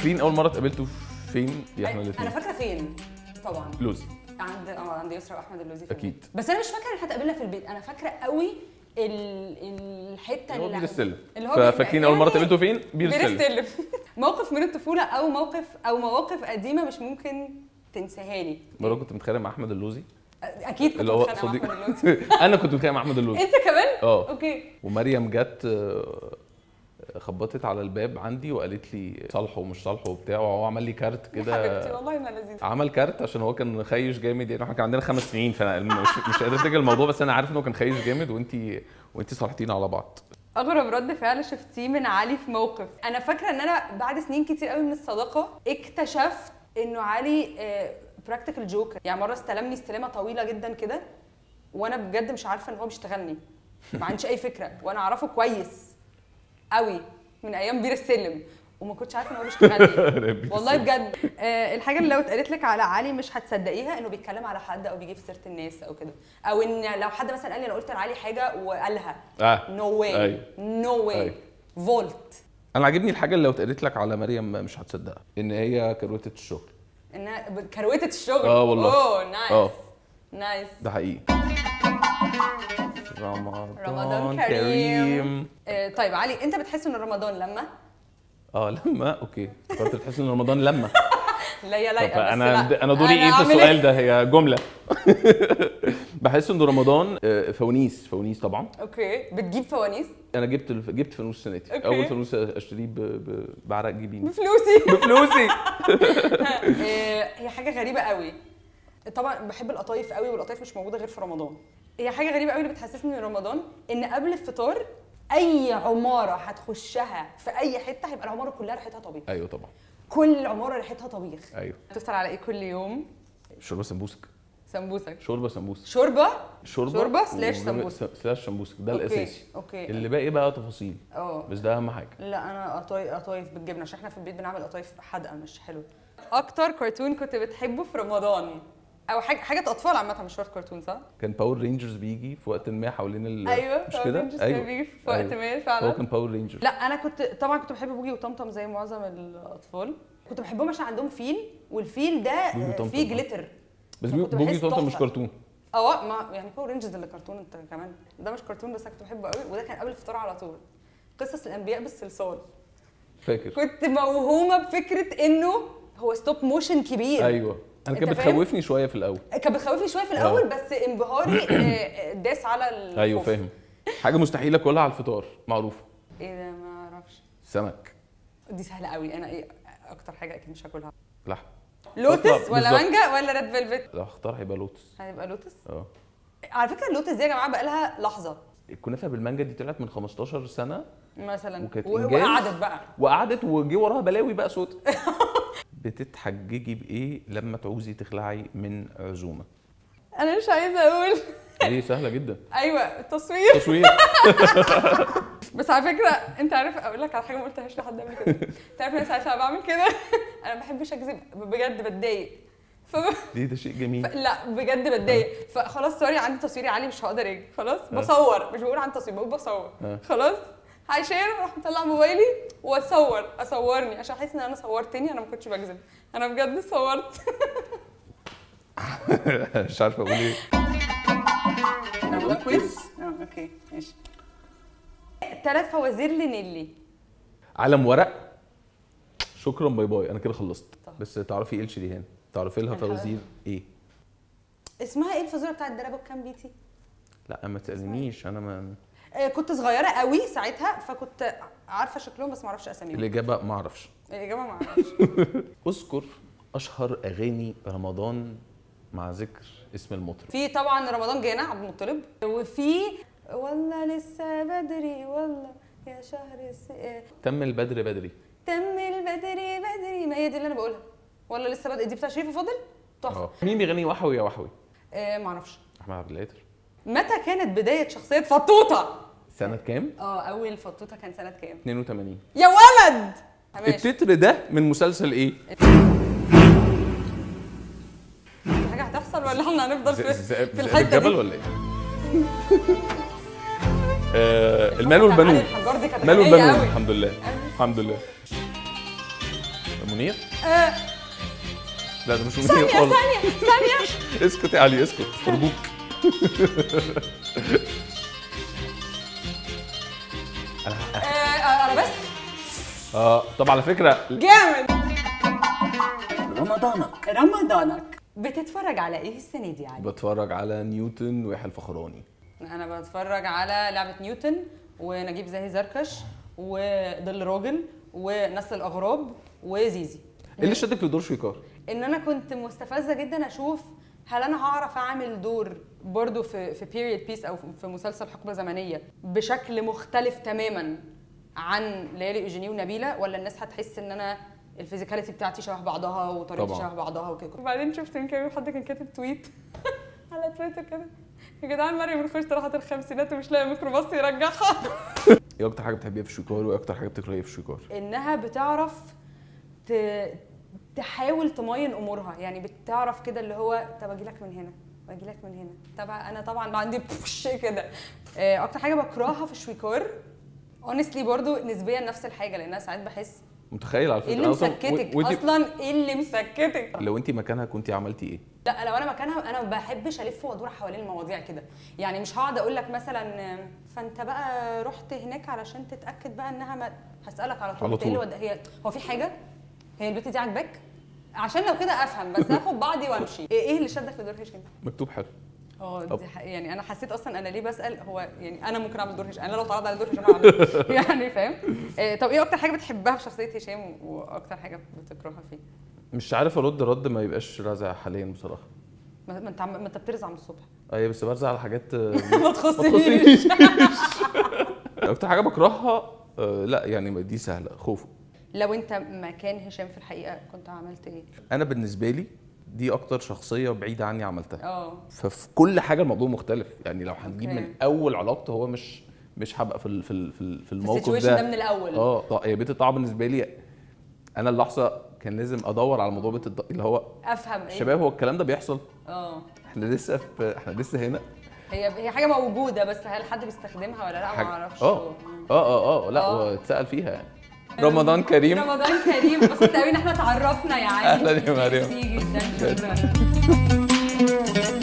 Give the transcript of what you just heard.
فاكرين اول مره اتقابلتوا فين يا احنا انا الاثنين فاكره فين طبعا لوزي عند اه عند يسرا واحمد اللوزي في أكيد. البيت. بس انا مش فاكره ان احنا اتقابلنا في البيت انا فاكره قوي ال... الحته اللي هو بير السلم اللي هو بير- ففاكرين اول مره يعني اتقابلتوا فين بير بير السلم السلم موقف من الطفوله او موقف او مواقف قديمه مش ممكن تنساها لي مره كنت متخانق مع احمد اللوزي اكيد كنت اللي هو متخانقة مع صديق أحمد اللوزي. انا كنت متخانق مع احمد اللوزي انت كمان اه اوكي ومريم جت آه، خبطت على الباب عندي وقالت لي صالحه ومش صالحه وبتاع وهو عمل لي كارت يا كده حبيبتي والله ما لذيذ عمل كارت عشان هو كان خايش جامد يعني احنا كان عندنا خمس سنين فانا مش مش قادر افتكر الموضوع بس انا عارف انه كان خايش جامد وانت وانت صالحتينا على بعض اغرب رد فعل شفتيه من علي في موقف انا فاكره ان انا بعد سنين كتير قوي من الصداقه اكتشفت انه علي براكتيكال جوكر يعني مره استلمني استلامه طويله جدا كده وانا بجد مش عارفه ان هو بيشتغلني ما عنديش اي فكره وانا اعرفه كويس قوي من ايام بير السلم وما كنتش عارفه ان هو بيشتغلني والله بجد آه الحاجه اللي لو اتقالت لك على علي مش هتصدقيها انه بيتكلم على حد او بيجيب سيره الناس او كده او ان لو حد مثلا قال لي انا قلت لعلي حاجه وقالها اه نو واي أيوة. نو واي أيوة. فولت انا عاجبني الحاجه اللي لو اتقالت لك على مريم مش هتصدقها ان هي كروته الشغل انها ب- كروته الشغل آه والله. اوه نايس آه. نايس ده حقيقي رمضان, رمضان كريم. آه طيب علي انت بتحس ان رمضان لما اه لما اوكي فكرت بتحس ان رمضان لما لا يا طب لا بس انا لا. انا دوري ايه في أعمل السؤال ده هي جمله بحس ان رمضان آه، فوانيس فوانيس طبعا اوكي بتجيب فوانيس انا جبت الف... جبت فانوس السنه دي أوكي. اول فانوس اشتريه ب... ب... بعرق جبيني بفلوسي بفلوسي آه، هي حاجه غريبه قوي طبعا بحب القطايف قوي والقطايف مش موجوده غير في رمضان هي حاجه غريبه قوي اللي بتحسسني ان رمضان ان قبل الفطار اي عماره هتخشها في اي حته هيبقى العماره كلها ريحتها طبيخ ايوه طبعا كل عماره ريحتها طبيخ ايوه بتفطر على ايه كل يوم شوربه سمبوسك سمبوسك شوربه سمبوسك شوربه شوربه شوربه سلاش وجنب- سمبوسك. س- سلاش سمبوسك ده أوكي، الاساسي اوكي اللي باقي بقى تفاصيل اه بس ده اهم حاجه لا انا قطايف قطايف بالجبنه عشان احنا في البيت بنعمل قطايف حادقه مش حلوه اكتر كرتون كنت بتحبه في رمضان او حاجه حاجه اطفال عامه مش شرط كرتون صح كان باور رينجرز بيجي في وقت ما حوالين ال ايوه مش Power كده Rangers كان بيجي في وقت أيوة. ما هو فعلا كان باور رينجر لا انا كنت طبعا كنت بحب بوجي وطمطم زي معظم الاطفال كنت بحبهم عشان عندهم فيل والفيل ده بوجي آه، وطمطم، فيه آه. جليتر بس فكنت بوجي بحس طمطم مش تحفة. كرتون اه ما يعني باور رينجرز اللي كرتون انت كمان ده مش كرتون بس انا كنت بحبه قوي وده كان قبل الفطار على طول قصص الانبياء بالصلصال فاكر كنت موهومه بفكره انه هو ستوب موشن كبير ايوه انا أنت كانت فاهم؟ بتخوفني شويه في الاول كان بتخوفني شويه في الاول بس انبهاري آه، داس على الخوف ايوه فاهم حاجه مستحيل اكلها على الفطار معروفه ايه ده ما اعرفش سمك دي سهله قوي انا ايه اكتر حاجه اكيد مش هاكلها لحم لوتس بالظبط. ولا مانجا ولا ريد فيلفت لو اختار هيبقى لوتس هيبقى لوتس اه على فكره اللوتس دي يا جماعه بقى لها لحظه الكنافه بالمانجا دي طلعت من 15 سنه مثلا وكانت و- إنجاز. وقعدت بقى وقعدت وجي وراها بلاوي بقى صوت بتتحججي بايه لما تعوزي تخلعي من عزومه انا مش عايزه اقول دي سهله جدا ايوه التصوير تصوير بس على فكره انت عارف اقول لك على حاجه ما قلتهاش لحد قبل كده انت عارف انا ساعتها بعمل كده انا ما بحبش اكذب بجد بتضايق ف... دي ده شيء جميل لا بجد بتضايق فخلاص سوري عندي تصويري عالي مش هقدر اجي خلاص بصور مش بقول عن تصوير بقول بصور آه. خلاص هيشير اروح مطلع موبايلي واصور اصورني عشان احس ان انا صورتني انا ما كنتش بكذب انا بجد صورت مش عارفه اقول ايه ده كويز اه اوكي ماشي ثلاث فوازير لنيلي علم ورق شكرا باي باي انا كده خلصت طب. بس تعرفي ايه الشريهان تعرفي لها الحلقة. فوازير ايه اسمها ايه الفازوره بتاعت درابو كام بيتي لا ما تسالنيش انا ما آه، كنت صغيره قوي ساعتها فكنت عارفه شكلهم بس ما اعرفش اساميهم الاجابه ما اعرفش الاجابه ما اعرفش اذكر اشهر اغاني رمضان مع ذكر اسم المطرب في طبعا رمضان جانا عبد المطلب وفي والله لسه بدري والله يا شهر الس... آه، تم البدر بدري تم البدري بدري ما هي دي اللي انا بقولها ولا لسه بدري دي بتاع شريف فاضل تحفه اه مين بيغني وحوي يا وحوي آه ما اعرفش احمد عبد القادر متى كانت بدايه شخصيه فطوطه سنه كام اه اول فطوطه كان سنه كام 82 يا ولد ماشي التتر ده من مسلسل ايه في حاجه هتحصل ولا احنا هنفضل في, ز- ز- في ذئاب الحته الجبل دي ولا ايه آه، المال والبنون الحجار دي كانت مال غنية والبنون قوي. الحمد لله الحمد لله منير آه لا ده مش منير ثانيه خالص ثانيه ثانيه اسكت يا علي اسكت ارجوك انا آه آه، انا بس اه طب على فكره جامد رمضانك رمضانك بتتفرج على ايه السنه دي يعني بتفرج على نيوتن ويحيى الفخراني انا بتفرج على لعبه نيوتن ونجيب زاهي زركش وظل راجل ونسل الاغراب وزيزي ايه اللي شدك لدور شويكار؟ ان انا كنت مستفزه جدا اشوف هل انا هعرف اعمل دور برضو في في بيريد بيس او في مسلسل حقبه زمنيه بشكل مختلف تماما عن ليالي ايجيني ونبيله ولا الناس هتحس ان انا الفيزيكاليتي بتاعتي شبه بعضها وطريقتي طبعاً. شبه بعضها وكده وبعدين شفت من كام يوم حد كان كاتب تويت على تويتر كده يا جدعان مريم الخش راحت الخمسينات ومش لاقي ميكروباص يرجعها ايه اكتر حاجه بتحبيها في شويكار وايه اكتر حاجه بتكرهيها في شويكار؟ انها بتعرف ت... تحاول تمين امورها يعني بتعرف كده اللي هو طب اجي لك من هنا واجي لك من هنا طبعا انا طبعا عندي بوش كده آه، اكتر حاجه بكرهها في شويكار اونستلي برضو نسبيا نفس الحاجه لان انا ساعات بحس متخيل على فكره ايه اللي أنا أصلاً- مسكتك و- وإنتي- اصلا ايه اللي مسكتك لو انت مكانها كنت عملتي ايه؟ لا لو انا مكانها انا ما بحبش الف وادور حوالين المواضيع كده يعني مش هقعد اقول لك مثلا فانت بقى رحت هناك علشان تتاكد بقى انها ما هسالك على طول على إنت إيه اللي طول. ود- هي هو في حاجه هي البت دي عاجباك عشان لو كده افهم بس هاخد بعضي وامشي ايه إيه اللي شدك في دور هشام مكتوب حلو اه طب. دي حق- يعني انا حسيت اصلا انا ليه بسال هو يعني انا ممكن اعمل دور هشام انا لو اتعرض على دور هشام هعمل يعني فاهم إيه طب ايه اكتر حاجه بتحبها في شخصيه هشام واكتر حاجه بتكرهها فيه مش عارف ارد رد ما يبقاش رازع حاليا بصراحه ما ما انت عم- ما انت بترزع من الصبح ايوه بس برزع على حاجات آه، ما تخصنيش اكتر حاجه بكرهها آه، لا يعني دي سهله خوفه لو انت مكان هشام في الحقيقه كنت عملت ايه؟ انا بالنسبه لي دي اكتر شخصيه بعيده عني عملتها اه ففي كل حاجه الموضوع مختلف يعني لو هنجيب أوكي. من اول علاقته هو مش مش هبقى في ال- في ال- في, ال- في في الموقف السيتويشن ده ده من الاول اه طا- هي بيت الطاعه بالنسبه لي انا اللحظه كان لازم ادور على موضوع بيت الط- اللي هو افهم ايه شباب هو الكلام ده بيحصل اه احنا لسه في احنا لسه هنا هي هي حاجه موجوده بس هل حد بيستخدمها ولا لا ما حاجة- اعرفش اه اه اه اه لا آه. واتسال فيها يعني رمضان كريم رمضان كريم بس قوي ان احنا اتعرفنا يا علي أهلاً يا مريم. ميرسي جدا شكرا